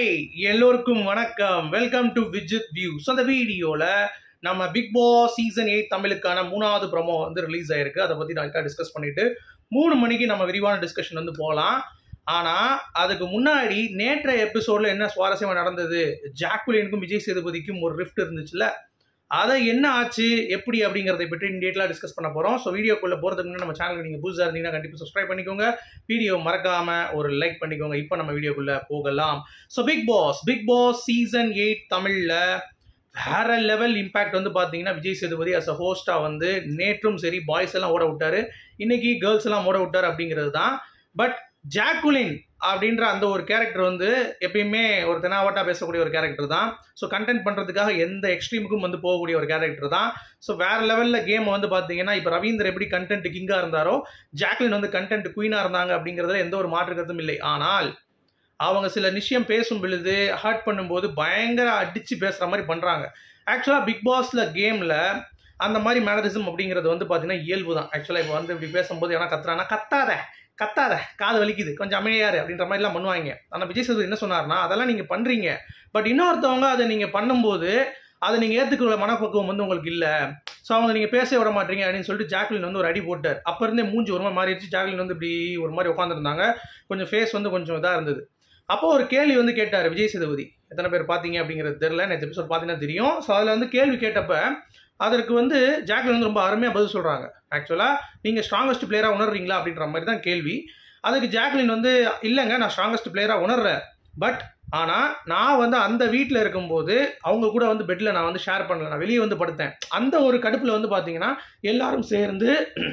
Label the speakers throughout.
Speaker 1: hi எல்லோருக்கும் வணக்கம் welcome to Vijith view so அந்த வீடியோவில் நம்ம பிக் பாஸ் சீசன் எயிட் தமிழுக்கான மூணாவது ப்ரோமோ வந்து ரிலீஸ் ஆயிருக்கு அதை பற்றி நான் டிஸ்கஸ் பண்ணிட்டு மூணு மணிக்கு நம்ம விரிவான டிஸ்கஷன் வந்து போகலாம் ஆனால் அதுக்கு முன்னாடி நேற்றைய எபிசோடில் என்ன சுவாரஸ்யமாக நடந்தது ஜாக்குலினுக்கும் விஜய் சேதுபதிக்கும் ஒரு ரிஃப்ட் இருந்துச்சுல்ல அதை என்ன ஆச்சு எப்படி அப்படிங்கிறதை பற்றி டீட்டெயிலாக டிஸ்கஸ் பண்ண போகிறோம் ஸோ வீடியோக்குள்ளே போகிறதுக்கு முன்னாடி நம்ம சேனலுக்கு நீங்கள் புதுசாக இருந்தீங்கன்னா கண்டிப்பாக சப்ஸ்கிரைப் பண்ணிக்கோங்க வீடியோ மறக்காமல் ஒரு லைக் பண்ணிக்கோங்க இப்போ நம்ம வீடியோக்குள்ளே போகலாம் so Bigg Boss Bigg Boss season eight தமிழில் வேற லெவல் இம்பேக்ட் வந்து பார்த்தீங்கன்னா விஜய் சேதுபதி அஸ் அ ஹோஸ்டாக வந்து நேற்றும் சரி பாய்ஸ் எல்லாம் ஓட விட்டாரு இன்னைக்கு கேர்ள்ஸ் எல்லாம் ஓட விட்டாரு அப்படிங்கிறது தான் பட் ஜாக்குலின் அப்படின்ற அந்த ஒரு கேரக்டர் வந்து எப்பயுமே ஒரு தெனாவட்டா பேசக்கூடிய ஒரு கேரக்டர் தான் ஸோ கண்டென்ட் பண்ணுறதுக்காக எந்த எக்ஸ்ட்ரீமுக்கும் வந்து போகக்கூடிய ஒரு கேரக்டர் தான் ஸோ வேற லெவலில் கேம் வந்து பார்த்தீங்கன்னா இப்போ ரவீந்தர் எப்படி கண்டென்ட் கிங்காக இருந்தாரோ ஜாக்லின் வந்து கண்டென்ட் குயினாக இருந்தாங்க அப்படிங்கிறதுல எந்த ஒரு மாற்று கருத்தும் இல்லை ஆனால் அவங்க சில விஷயம் பேசும் பொழுது ஹர்ட் பண்ணும்போது பயங்கர அடித்து பேசுகிற மாதிரி பண்ணுறாங்க ஆக்சுவலாக பிக் பாஸில் கேமில் அந்த மாதிரி மேனரிசம் அப்படிங்கிறது வந்து பார்த்தீங்கன்னா இயல்பு தான் ஆக்சுவலாக இப்போ வந்து இப்படி பேசும்போது ஏன்னா கத்துறானா கத்தாத கத்தாத காது வலிக்குது கொஞ்சம் அமைதியாரு அப்படின்ற மாதிரிலாம் பண்ணுவாங்க ஆனால் விஜய் சேதுபதி என்ன சொன்னார்னா அதெல்லாம் நீங்கள் பண்ணுறீங்க பட் இன்னொருத்தவங்க அதை நீங்கள் பண்ணும்போது அதை நீங்கள் ஏற்றுக்கிற மனப்பக்குவம் வந்து உங்களுக்கு இல்லை ஸோ அவங்க நீங்கள் பேச விட மாட்டீங்க அப்படின்னு சொல்லிட்டு ஜாக்லின் வந்து ஒரு அடி போட்டார் அப்போ இருந்தே மூஞ்சி ஒரு மாதிரி மாறிடுச்சு ஜாக்லின் வந்து இப்படி ஒரு மாதிரி உட்காந்துருந்தாங்க கொஞ்சம் ஃபேஸ் வந்து கொஞ்சம் இதாக இருந்தது அப்போ ஒரு கேள்வி வந்து கேட்டார் விஜய் சேதுபதி எத்தனை பேர் பார்த்தீங்க அப்படிங்கிறது தெரில நேற்று எபிசோட் பார்த்தீங்கன்னா தெரியும் ஸோ அதில் வந்து கேள்வி கேட்டப்ப அதற்கு வந்து ஜாக்லின் வந்து ரொம்ப அருமையாக பதில் சொல்கிறாங்க ஆக்சுவலாக நீங்கள் ஸ்ட்ராங்கஸ்ட் பிளேயராக உணர்றீங்களா அப்படின்ற மாதிரி தான் கேள்வி அதுக்கு ஜாக்லின் வந்து இல்லைங்க நான் ஸ்ட்ராங்கஸ்ட் பிளேயராக உணர்றேன் பட் ஆனால் நான் வந்து அந்த வீட்டில் இருக்கும்போது அவங்க கூட வந்து பெட்டில் நான் வந்து ஷேர் பண்ணல நான் வெளியே வந்து படுத்தேன் அந்த ஒரு கடுப்பில் வந்து பார்த்தீங்கன்னா எல்லாரும் சேர்ந்து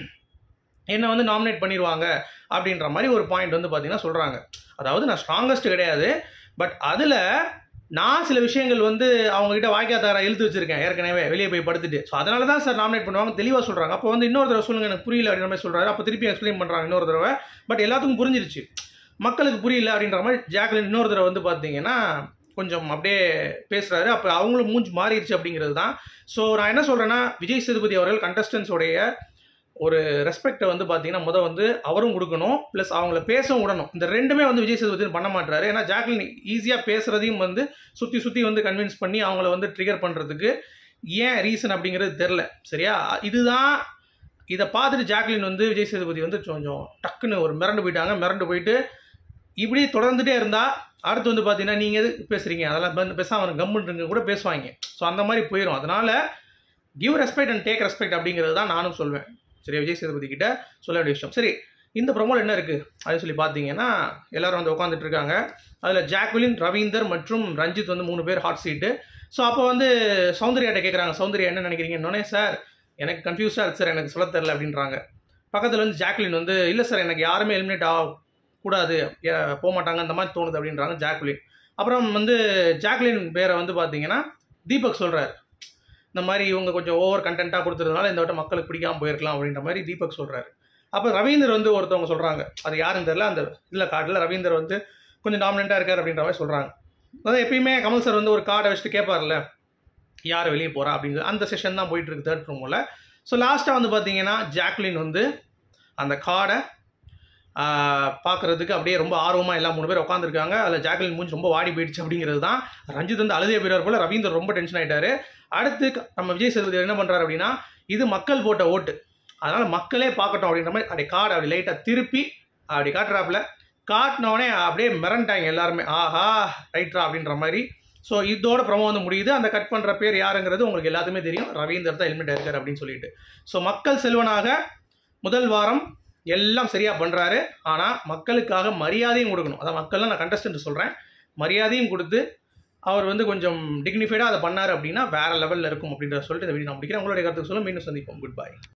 Speaker 1: என்னை வந்து நாமினேட் பண்ணிடுவாங்க அப்படின்ற மாதிரி ஒரு பாயிண்ட் வந்து பார்த்தீங்கன்னா சொல்கிறாங்க அதாவது நான் ஸ்ட்ராங்கஸ்ட் கிடையாது பட் அதில் நான் சில விஷயங்கள் வந்து அவங்ககிட்ட வாய்க்காத்தார இழுத்து வச்சிருக்கேன் ஏற்கனவே வெளியே போய் படுத்துட்டு ஸோ அதனால தான் சார் நாமினேட் பண்ணுவாங்க தெளிவாக சொல்கிறாங்க அப்போ வந்து இன்னொரு தடவை சொல்லுங்கள் எனக்கு புரியல அப்படின்ற மாதிரி சொல்கிறாரு அப்போ திருப்பி எக்ஸ்பிளைன் பண்ணுறாங்க இன்னொரு தடவை பட் எல்லாத்துக்கும் புரிஞ்சிருச்சு மக்களுக்கு புரியல அப்படின்ற மாதிரி ஜாக்லின் இன்னொரு தடவை வந்து பார்த்தீங்கன்னா கொஞ்சம் அப்படியே பேசுகிறாரு அப்போ அவங்களும் மூஞ்சி மாறிடுச்சு அப்படிங்கிறது தான் ஸோ நான் என்ன சொல்கிறேன்னா விஜய் சேதுபதி அவர்கள் கண்டஸ்டன்ஸோடைய ஒரு ரெஸ்பெக்டை வந்து பார்த்தீங்கன்னா முத வந்து அவரும் கொடுக்கணும் ப்ளஸ் அவங்கள பேசவும் விடணும் இந்த ரெண்டுமே வந்து விஜய் சேதுபதி பண்ண மாட்டாரு ஏன்னா ஜாக்லின் ஈஸியாக பேசுகிறதையும் வந்து சுற்றி சுற்றி வந்து கன்வின்ஸ் பண்ணி அவங்கள வந்து ட்ரிகர் பண்ணுறதுக்கு ஏன் ரீசன் அப்படிங்கிறது தெரில சரியா இதுதான் இதை பார்த்துட்டு ஜாக்லின் வந்து விஜய் சேதுபதி வந்து கொஞ்சம் டக்குன்னு ஒரு மிரண்டு போயிட்டாங்க மிரண்டு போயிட்டு இப்படி தொடர்ந்துட்டே இருந்தால் அடுத்து வந்து பார்த்தீங்கன்னா நீங்கள் எது பேசுகிறீங்க அதெல்லாம் வந்து பேசாமல் கம்முன்றுங்க கூட பேசுவாங்க ஸோ அந்த மாதிரி போயிடும் அதனால் give respect and take respect அப்படிங்கிறது தான் நானும் சொல்வேன் சரி விஜய் சேதுபதி கிட்ட சொல்ல வேண்டிய விஷயம் சரி இந்த ப்ரொமோல் என்ன இருக்குது அப்படின்னு சொல்லி பார்த்தீங்கன்னா எல்லாரும் வந்து உட்காந்துட்டு இருக்காங்க அதில் ஜாக்விலின் ரவீந்தர் மற்றும் ரஞ்சித் வந்து மூணு பேர் ஹாட் சீட்டு ஸோ அப்போ வந்து சௌந்தர்யாட்ட கேட்குறாங்க சௌந்தர்யா என்ன நினைக்கிறீங்க இன்னொன்னே சார் எனக்கு கன்ஃபியூஸாக இருக்குது சார் எனக்கு சொல்ல தெரில அப்படின்றாங்க பக்கத்தில் வந்து ஜாக்லின் வந்து இல்லை சார் எனக்கு யாருமே எலிமினேட் ஆக கூடாது போக மாட்டாங்க அந்த மாதிரி தோணுது அப்படின்றாங்க ஜாக்லின் அப்புறம் வந்து ஜாக்லின் பேரை வந்து பார்த்தீங்கன்னா தீபக் சொல்கிறார் இந்த மாதிரி இவங்க கொஞ்சம் ஓவர் கண்டென்ட்டாக கொடுத்துறதுனால இந்த வட்டம் மக்களுக்கு பிடிக்காம போயிருக்கலாம் அப்படின்ற மாதிரி தீபக் சொல்கிறாரு அப்போ ரவீந்தர் வந்து ஒருத்தவங்க சொல்கிறாங்க அது யாருன்னு தெரில அந்த இதில் கார்டில் ரவீந்தர் வந்து கொஞ்சம் டாமினண்ட்டாக இருக்கார் அப்படின்ற மாதிரி சொல்கிறாங்க அதாவது எப்பயுமே கமல் சார் வந்து ஒரு கார்டை வச்சுட்டு கேட்பார்ல யார் வெளியே போகிறா அப்படிங்கிற அந்த செஷன் தான் போயிட்டு இருக்கு தேர்ட் ரூமில் ஸோ லாஸ்ட்டாக வந்து பார்த்தீங்கன்னா ஜாக்லின் வந்து அந்த கார்டை பார்க்குறதுக்கு அப்படியே ரொம்ப ஆர்வமாக எல்லா மூணு பேர் உட்காந்துருக்காங்க அதில் ஜாக்லின் மூஞ்சி ரொம்ப வாடி போயிடுச்சு அப்படிங்கிறது தான் ரஞ்சித் வந்து அழுதே போயிடுவார் போல் ரவீந்தர் ரொம்ப டென்ஷன் ஆகிட்டாரு அடுத்து நம்ம விஜய் சேதுபதி என்ன பண்ணுறாரு அப்படின்னா இது மக்கள் போட்ட ஓட்டு அதனால் மக்களே பார்க்கட்டும் அப்படின்ற மாதிரி அப்படி கார்டு அப்படி லைட்டாக திருப்பி அப்படி காட்டுறாப்புல காட்டினோடனே அப்படியே மிரண்டாங்க எல்லாருமே ஆஹா ரைட்ரா அப்படின்ற மாதிரி ஸோ இதோட ப்ரமோ வந்து முடியுது அந்த கட் பண்ணுற பேர் யாருங்கிறது உங்களுக்கு எல்லாத்துமே தெரியும் ரவீந்தர் தான் ஹெல்மெட் இருக்கார் அப்படின்னு சொல்லிட்டு ஸோ மக்கள் செல்வனாக முதல் வாரம் எல்லாம் சரியாக பண்ணுறாரு ஆனால் மக்களுக்காக மரியாதையும் கொடுக்கணும் அதான் மக்கள்லாம் நான் கண்டஸ்டன்ட் சொல்கிறேன் மரியாதையும் கொடுத்து அவர் வந்து கொஞ்சம் டிக்னிஃபைடாக அதை பண்ணார் அப்படின்னா வேறு லெவலில் இருக்கும் அப்படின்ற சொல்லிட்டு இந்த வீடியோ நான் முடிக்கிறேன் உங்களுடைய கருத்துக்கு சொல்ல மீண்டும் சந்திப்போம் குட் பை